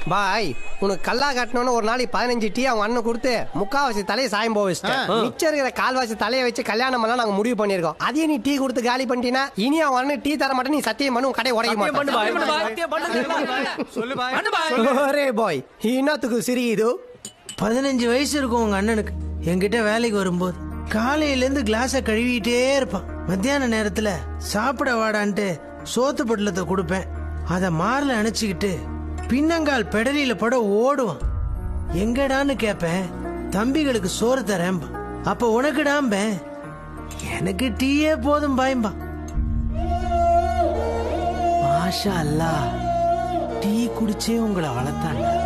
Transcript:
பாய் உனக்கு கல்லா கட்டணும்னு ஒரு நாளைக்கு பதினஞ்சு டீ அவங்க அண்ணன் கொடுத்து முக்காவாசி தலையை சாயம் போக வச்சுட்டேன் மிச்சம் இருக்கிற கால்வாசி தலையை வச்சு கல்யாணம் பண்ணலாம் நாங்க முடிவு பண்ணிருக்கோம் அதையும் நீ டீ கொடுத்து காலி பண்ணிட்டீங்கன்னா இனி அவன் அண்ணன் டீ தர மாட்டேன் நீ சத்தியம் பண்ணு உன் கடையை உடைக்க மாட்டேன் சொல்லு பாய் ஒரே பாய் இன்னத்துக்கு சிரியுது பதினஞ்சு வயசு இருக்கும் உங்க அண்ணனுக்கு என்கிட்ட வேலைக்கு வரும்போது காலையில இருந்து கிளாஸ கழுவிட்டே இருப்பான் மத்தியான நேரத்துல சாப்பிட வாடான்ட்டு சோத்து பொட்டலத்தை கொடுப்பேன் அத மார்ல அணைச்சுக்கிட்டு பின்னங்கால் பெடலியில பட ஓடுவான் எங்கடான்னு கேப்பேன் தம்பிகளுக்கு சோறு தரேன்பா அப்ப உனக்குடாம்பேன் எனக்கு டீயே போதும் பாயம்பா மாஷா அல்லாஹ் டீ குடிச்சே உங்களை வளர்த்தாங்க